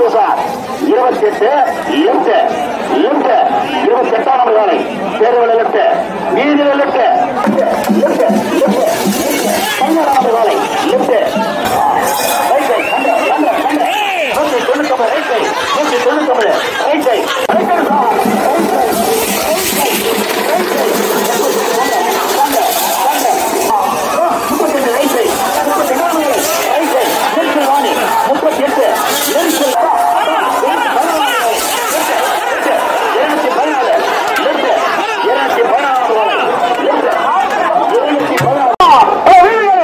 Left sir இருபத்தி எட்டு left left இருபத்தி எட்டாம் நம்பர் காலை தேர்வுல லெப்ட் வீதியில லெப்ட் லெப்ட் லெப்ட் பன்னெண்டாம் நம்பர் காலை left right side hundred hundred hundred நூற்றி தொண்ணூத்தொம்பது ரைட் சைட் நூற்றி தொண்ணூத்தொம்பது right side right side sir right side right side முப்பத்தி எட்டு ரைட் சைட் முப்பத்தி நாலு ரைட் சைட் நெரிசல் வாணி முப்பத்தி எட்டு நெரிசல் இருநூத்தி பதினாலு லெப்ட் இருநூத்தி பதினாறு லெப்ட் இருநூத்தி பதினாறு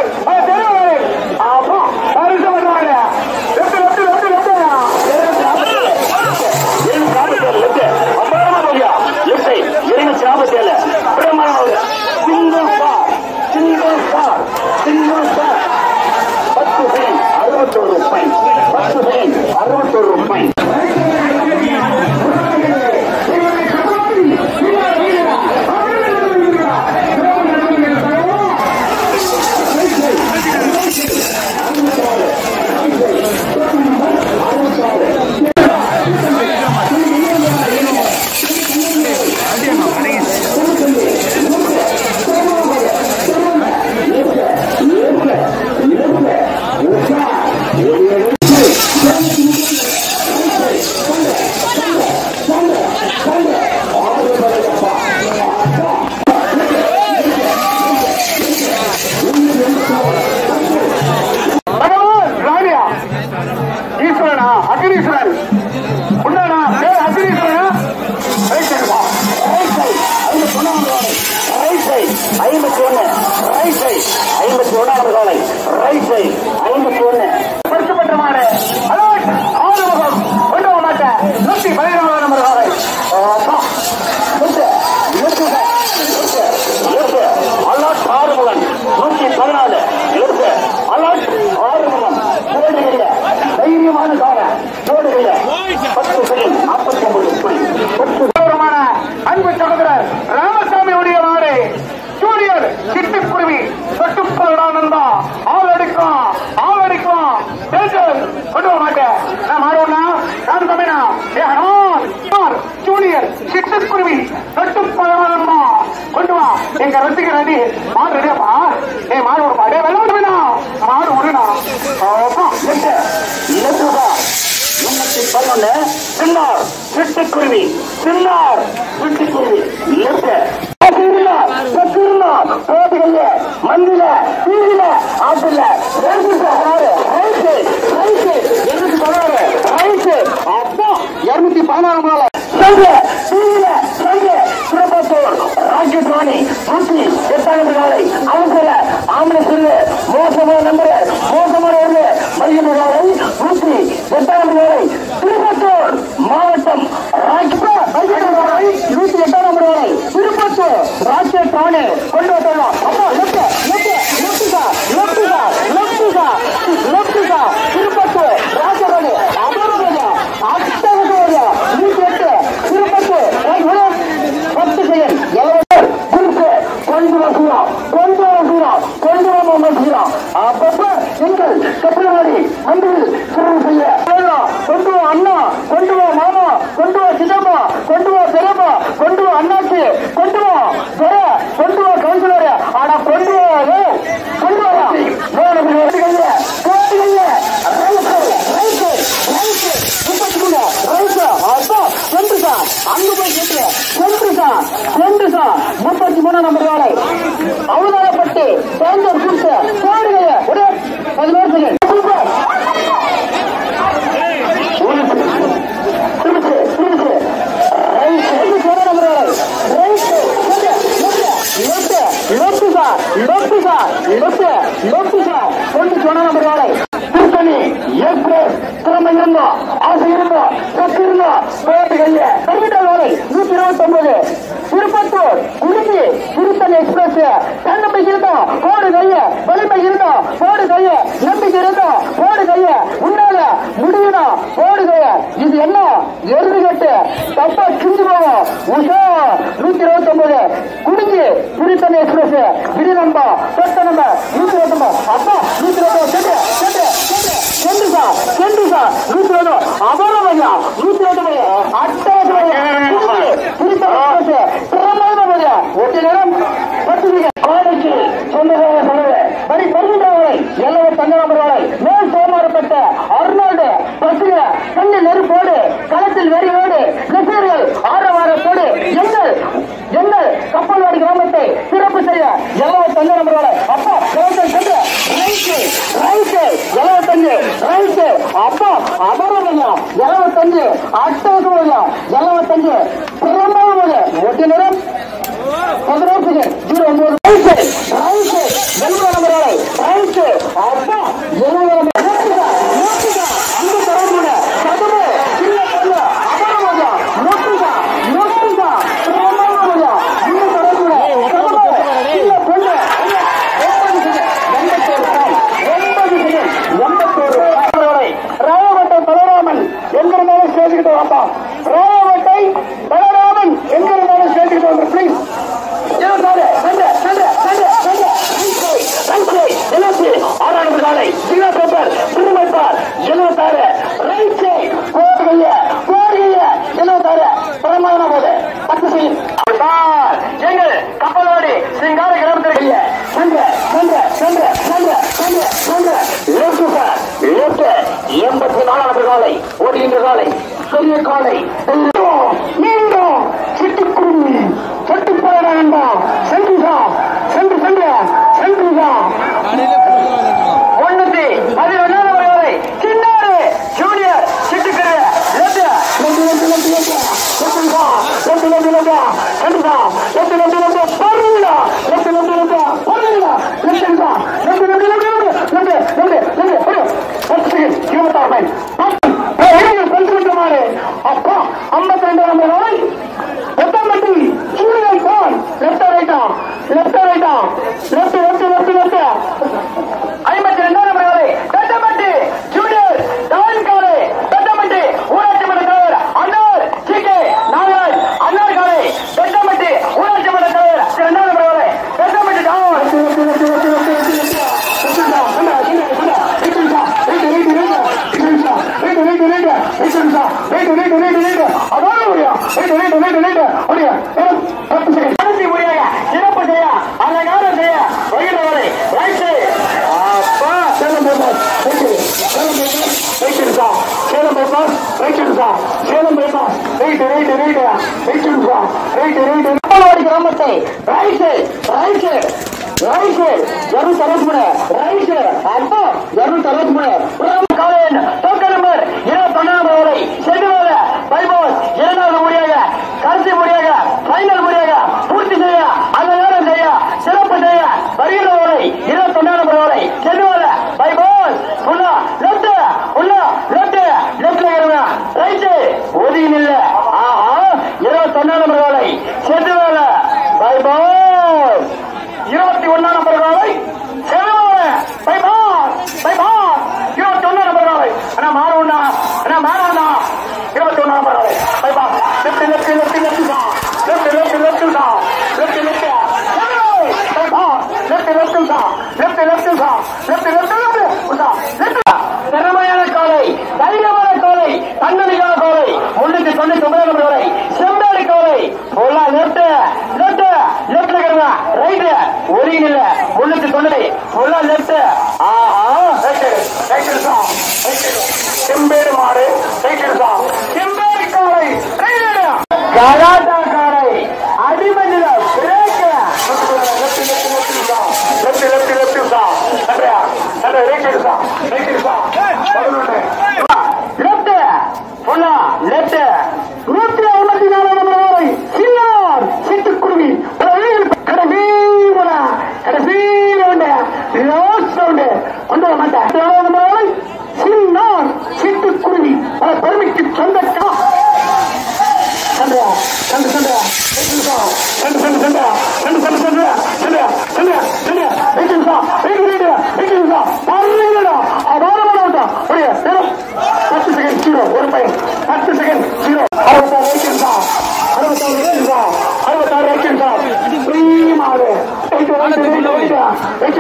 அறுபத்தோரு பாயிண்ட் பத்து செகண்ட் அறுபத்தோரு பாயிண்ட் பகவான் ராணியா ஈஸ்வரனா அக்னீஸ்வரன் உண்டானா பேர் அக்னீஸ்வரனா ரைட் சைடு வா. Right side. ஐம்பத்தி ஒண்ணாவது காலை. Right side. ஐம்பத்தி ஒண்ணு. Right side. ஐம்பத்தி ஒண்ணாவது காலை. Right side. ஐம்பத்தி ஒண்ணு. பரிசுப்பட்ட மாடு அலர்ட் ஆறுமுகம் கொண்டு வர மாட்டேன் நூத்தி பதினேழாம் நம்பர் காலை அப்பா. நிறுத்து. நிறுத்து சார். நிறுத்து. நிறுத்து. அலர்ட் ஆறுமுகன். நூத்தி பதினாலு. நிறுத்து. அலர்ட் ஆறுமுகன். போடுகையில. தைரியமான காரன். போடுகையில. பத்து செகண்ட். நாற்பத்தி ஒன்பது புள்ளி. பத்து கௌரவமான அன்பு சகோதரர் ராமசாமியுடைய மாடு ஜூனியர் சிட்டுக்குருவி தொட்டுப்படானந்தா ஆள் அடிக்கும் ஆள் அடிக்கும் டேஞ்சர் கொண்டு வர மாட்டேன் நான் மாறுவனா நான் தமிழா ஜூனியர் சிட்டுக்குருவி தொட்டுப்படானந்தா கொண்டு வா எங்க ரசிகர் அடி மாடு ரெடியாப்பா ஏ மாடு ஒரு மாடு வெள்ளம் வேணும் மாடு விடுனா எட்டு. இலக்குதா. எண்ணூத்தி பதினொன்னு. சின்னார். சிட்டுக்குருவி. சின்னார். சிட்டுக்குருவி. லெஃப்ட். பத்திருந்தார். பத்திருந்தார். போதுகைய. மந்தில. தீவில. ஆட்டில. ரெண்டு சார். ரைட்டு. ரைட்டு. எண்ணூத்தி பதினாறு. ரைட்டு. அப்பா. இருநூத்தி பதினாறு மேல. சங்க. தீவில. சங்க. திருப்பத்தூர். ராக்கெட் ராணி. நூத்தி எட்டாவது காலை. அவசர. ஆம்பளை சொல்லு. மோசமான நம்பர். மோசமான ஒன்று. மையம் காலை. நூத்தி எட்டாவது காலை. திருப்பத்தூர் மாவட்டம் ராக்கெட் காலை. நூத்தி எட்டாம் நம்பர் காலை. திருப்பத்தூர் ராக்கெட் ராணி. கொண்டு வரலாம். அப்பா left left left left left left Tirupattur rocket Rani. அபூர்வம். அட்டகாசம். நூத்தி எட்டு. திருப்பத்தூர் பத்து செகண்ட் எவ்வளவு குறிப்பு கொண்டு வசூலா கொண்டு வசூலா கொண்டு வசூலா அப்பப்ப நீங்கள் கப்பலவாடி மந்திரி சிறப்பு செய்ய வேணும். கொண்டு வா அண்ணா கொண்டு வா மாமா கொண்டு வா சின்னம்மா கொண்டு வா பெரியம்மா கொண்டு வா அண்ணாச்சி கொண்டு வா பெற கொண்டு வா கவுன்சிலர் ஆனா கொண்டு வா ஏய், கொண்டு வா வேணும் கைய கைய ரைட்டு ரைட்டு ரைட்டு முப்பத்தி மூணு ரைட்டு அப்பா கொண்டு சார் அங்க போய் கேட்டு கொண்டு சார் கொண்டு சார் முப்பத்தி மூணு நம்பர் வேலை அவதாரப்பட்டு தேர்ந்தர் கொடுத்து போடுகைய ஒரு பதினோரு செகண்ட் திருச்சி திருச்சி ரைட் சொன்ன நம்பர் வேலை right left left sir left sir left left sir கொண்டு சொன்ன நம்பர் வேலை திருத்தணி எக்ஸ்பிரஸ் திறமை இருந்தோ ஆசை இருந்தோ சத்து இருந்தோ போட்டு கைய கம்ப்யூட்டர் வேலை நூத்தி இருபத்தி ஒன்பது திருப்பத்தூர் குடிச்சி திருத்தணி எக்ஸ்பிரஸ் தன்னம்பிக்கை இருந்தோம் போடு கைய வலிமை இருந்தோம் போடு கைய நம்பிக்கை இருந்தோம் போடு கைய உன்னால முடியணும் போடு கைய இது என்ன எருதுகட்டு தப்பா கிஞ்சு போவோம் உஷா நூத்தி இருபத்தி ஒன்பது குடிஞ்சி திருத்தணி எக்ஸ்பிரஸ் விடி நம்பா தொட்ட நம்பர் நூத்தி இருபத்தி ஒன்பது அப்பா நூத்தி இருபத்தி ஒன்பது சென்று சென்று சென்று சென்று சார் சென்று சார் நூத்தி இருபது அபர நூத்தி ரெண்டு மணி அட்டாவது பிரமாத மணி ஒட்டி நேரம் பத்து காலைக்கு சொந்தமாக சொல்லுவேன் படி பருகின்றவரை எல்லவ தங்கராமர்களை மேல் சோமாறப்பட்ட அர்னால்டு பசுங்க கண்ணு நெருப்போடு களத்தில் வெறியோடு ரசிகர்கள் ஆரவாரத்தோடு எங்கள் எங்கள் கப்பல்வாடி கிராமத்தை சிறப்பு செய்ய எல்லவ தங்கராமர்களை அப்பா கிராமத்தை சென்று ரைட்டு ரைட்டு எல்லவ தங்கு ரைட்டு அப்பா அமரவையா எல்லவ தங்கு அட்டவசமையா எல்லவ தங்கு பிரமாதமாக ஒட்டி நிறம் பதினோரு ஜீரோ ஒன்பது ரைட்டு ரைட்டு வெல்லுவ நம்பரை ரைட்டு அப்பா எழுபது நோட்டுதா நோட்டுதா அந்த தொடர்புட சதுரு சின்ன பொண்ணு அமரவையா நோட்டுதா நோட்டுதா பிரமாதமையா இந்த தொடர்புட சதுரு சின்ன பொண்ணு எண்பத்தோரு சாய் எண்பது செகண்ட் எண்பத்தோரு ராயவட்டை பலராமன் எங்கிருந்தாலும் சேர்த்துக்கிட்டு வாப்பா ராயவட்டை பலராமன் எங்கிருந்தாலும் சேர்த்துக்கிட்டு வந்து ப்ளீஸ் எங்கள் கப்பலோடி சிங்கார கிராமத்திற்கு சென்ற சென்ற சென்ற சென்ற சென்ற சென்ற லெப்ட் சார் லெப்ட் எண்பத்தி நாலாவது காலை ஓடுகின்ற காலை பெரிய காலை மீண்டும் சிட்டுக்குருவி செட்டுப்போட வேண்டாம் சென்றுசா சென்று சென்று சென்றுசா ஒண்ணுத்தி பதினொன்றாவது வரை சின்னாரு ஜூனியர் சிட்டுக்குரு left left left left left சென்றுசா லெப்ட் லெப்ட் லெப்ட் சென்றுசா லெப்ட் லெப்ட் லெப்ட் பர்லா லெப்ட் லெப்ட் லெப்ட் பர்லா லெப்ட் சென்றுசா left left left left left left left பத்து செகண்ட் இருபத்தாறு மைல் பஞ்சு அப்பா ஐம்பத்தி ரெண்டு நம்பர் நாள் எத்தம்பட்டி சூரியன் போன் லெப்ட் ரைட்டா லெப்ட் ரைட்டா லெப்ட் லெப்ட் லெப்ட் லெப்ட் ஐம்பத்தி ரெண்டாம் நம்பர் காலை தட்டம்பட்டி ஜூனியர் டான் காலை தட்டம்பட்டி ஊராட்சி மன்ற தலைவர் அன்னார் சி கே நாகராஜ் அன்னார் காலை தட்டம்பட்டி ஊராட்சி மன்ற தலைவர் இரண்டாம் நம்பர் காலை தட்டம்பட்டி டான் சிறப்பு செய்ய அலங்காரம் செய்ய வகிரவரை ரைட்டு அப்பா Salem bypass right Salem bypass right சா சேலம் பைபாஸ் ரைட்டு சா Salem bypass right right right right சா ரைட்டு ரைட்டு நம்மளோட கிராமத்தை ரைட்டு ரைட்டு ரைட்டு இருநூத்தி அறுபத்தி மூணு ரைட்டு அப்பா இருநூத்தி அறுபத்தி மூணு காலேஜ் டோக்கன் நம்பர் இருபத்தி ஒன்னாம் வரை செதுவாக பைபாஸ் இரண்டாவது முறையாக கடைசி முறையாக ஃபைனல் முறையாக பூர்த்தி செய்ய அந்த நேரம் செய்ய சிறப்பு செய்ய வருகிற வரை இருபத்தி ஒன்னாம் வரை செதுவாக பைபாஸ் ஃபுல்லா லெப்ட் ஃபுல்லா லெப்ட் லெப்ட்ல இருங்க ரைட்டு ஒதுங்கி நில்ல ஆஹா இருபத்தி ஒன்னாம் வரை செதுவாக பைபாஸ் இருபத்தி ஒன்னாம் நம்பர் காலை செலவாக பைபாஸ் பைபாஸ் இருபத்தி ஒன்னாம் நம்பர் காலை அண்ணா மாறவுண்டா அண்ணா மாறவுண்டா இருபத்தி ஒன்னாம் நம்பர் காலை bypass left left left left தான் லெஃப்ட் லெஃப்ட் லெஃப்ட் தான் left left bypass left left தான் லெஃப்ட் லெஃப்ட் தான் லெஃப்ட் லெஃப்ட் லெஃப்ட் லெஃப்ட் திறமையான காலை தைரியமான காலை தன்னம்பிக்கையான காலை முன்னூத்தி தொண்ணூத்தி ஒன்பதாம் நம்பர் வரை செம்பாடி காலை ஃபுல்லா லெஃப்ட் லெஃப்ட் லெஃப்ட்ல இருக்கிறவங்க ரைட் ஒரியின் இல்ல முன்னூத்தி தொண்ணூறு ஃபுல்லா லெஃப்ட் ஆஹா ரைட் ரைட் இருக்கா செம்பேடு மாடு ரைட் இருக்கா செம்பேடு காலை ரைட் கலாட்டா காலை அடிமஞ்சில பிரேக் லெஃப்ட் லெஃப்ட் லெஃப்ட் இருக்கா லெஃப்ட் லெஃப்ட் லெஃப்ட் இருக்கா நன்றியா நன்றி ரைட் இருக்கா ரைட் இருக்கா லெஃப்ட் ஃபுல்லா லெஃப்ட் நூத்தி ஐம்பத்தி நாலாம் நம்பர் வரை சின்னார் சிட்டுக்குருவி கடைசி முறை கடைசி ரவுண்டு லாஸ்ட் ரவுண்டு கொண்டு வர மாட்டேன் ஏழாவது நம்பர் வரை சின்னார் சிட்டுக்குருவி பல பெருமைக்கு சொந்தக்கா சந்திரா சந்திர சந்திரா சந்திர சந்திர சந்திரா சந்திர சந்திர சந்திரா சந்திரா சந்திரா சந்திரா வெயிட் நிமிஷா வெயிட் வெயிட் வெயிட் நிமிஷா பாருங்கடா அதாரமான விட்டா ஒரே பத்து செகண்ட் ஜீரோ ஒரு பையன் பத்து செகண்ட் ஜீரோ அறுபத்தாறு வெயிட் நிமிஷா அறுபத்தாறு வெயிட் நிமிஷா அறுபத்தாறு வெயிட் நிமிஷா ஃப்ரீ மாடு wait wait wait wait wait